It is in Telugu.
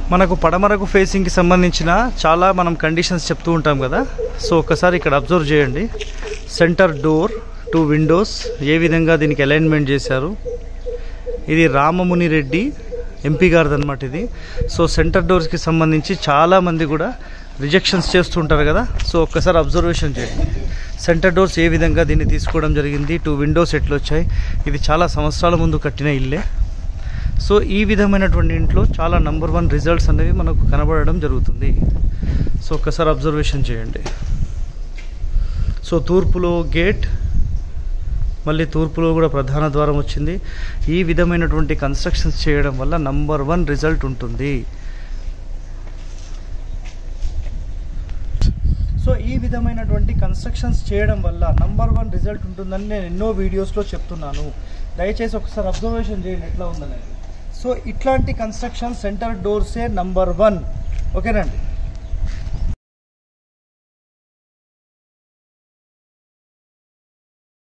మనకు పడమరకు ఫేసింగ్కి సంబంధించిన చాలా మనం కండిషన్స్ చెప్తూ ఉంటాం కదా సో ఒకసారి ఇక్కడ అబ్జర్వ్ చేయండి సెంటర్ డోర్ టూ విండోస్ ఏ విధంగా దీనికి అలైన్మెంట్ చేశారు ఇది రామముని రెడ్డి ఎంపీ గారిది అనమాట ఇది సో సెంటర్ డోర్స్కి సంబంధించి చాలామంది కూడా రిజెక్షన్స్ చేస్తుంటారు కదా సో ఒక్కసారి అబ్జర్వేషన్ చేయండి సెంటర్ డోర్స్ ఏ విధంగా దీన్ని తీసుకోవడం జరిగింది టూ విండోస్ ఎట్లా వచ్చాయి ఇది చాలా సంవత్సరాల ముందు కట్టిన ఇల్లే సో ఈ విధమైనటువంటి ఇంట్లో చాలా నంబర్ వన్ రిజల్ట్స్ అనేవి మనకు కనబడడం జరుగుతుంది సో ఒక్కసారి అబ్జర్వేషన్ చేయండి సో తూర్పులో గేట్ మళ్ళీ తూర్పులో కూడా ప్రధాన ద్వారం వచ్చింది ఈ విధమైనటువంటి కన్స్ట్రక్షన్స్ చేయడం వల్ల నంబర్ వన్ రిజల్ట్ ఉంటుంది సో ఈ విధమైనటువంటి కన్స్ట్రక్షన్స్ చేయడం వల్ల నంబర్ వన్ రిజల్ట్ ఉంటుందని నేను ఎన్నో వీడియోస్లో చెప్తున్నాను దయచేసి ఒకసారి అబ్జర్వేషన్ చేయండి ఎట్లా ఉందనేది సో ఇట్లాంటి కన్స్ట్రక్షన్ సెంటర్ డోర్సే నంబర్ వన్ ఓకేనండి